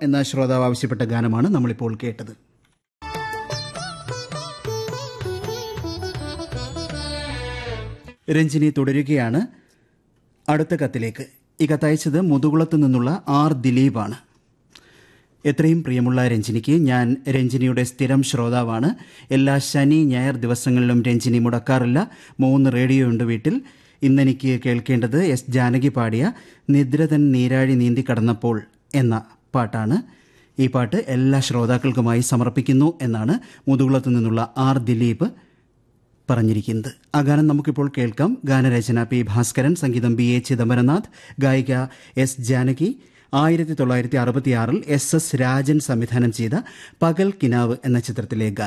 എന്ന ശ്രോതാവ് ആവശ്യപ്പെട്ട ഗാനമാണ് നമ്മളിപ്പോൾ കേട്ടത് രഞ്ജിനി തുടരുകയാണ് അടുത്ത കത്തിലേക്ക് ഈ കത്തയച്ചത് മുതുകുളത്ത് നിന്നുള്ള ആർ ദിലീപാണ് എത്രയും പ്രിയമുള്ള രഞ്ജിനിക്ക് ഞാൻ രഞ്ജിനിയുടെ സ്ഥിരം ശ്രോതാവാണ് എല്ലാ ശനി ഞായർ ദിവസങ്ങളിലും രഞ്ജിനി മുടക്കാറില്ല മൂന്ന് റേഡിയോ ഉണ്ട് വീട്ടിൽ ഇന്നെനിക്ക് കേൾക്കേണ്ടത് എസ് ജാനകി പാടിയ നിദ്രതൻ നീരാഴി നീന്തി കടന്നപ്പോൾ എന്ന പാട്ടാണ് ഈ പാട്ട് എല്ലാ ശ്രോതാക്കൾക്കുമായി സമർപ്പിക്കുന്നു എന്നാണ് മുതുകുളത്ത് നിന്നുള്ള ആർ ദിലീപ് പറഞ്ഞിരിക്കുന്നത് ആ ഗാനം നമുക്കിപ്പോൾ കേൾക്കാം ഗാനരചന പി ഭാസ്കരൻ സംഗീതം ബി എ ചിദംബരനാഥ് ഗായിക എസ് ജാനകി ആയിരത്തി തൊള്ളായിരത്തി അറുപത്തിയാറിൽ എസ് എസ് രാജൻ സംവിധാനം ചെയ്ത പകൽ കിനാവ് എന്ന ചിത്രത്തിലെ ഗാനം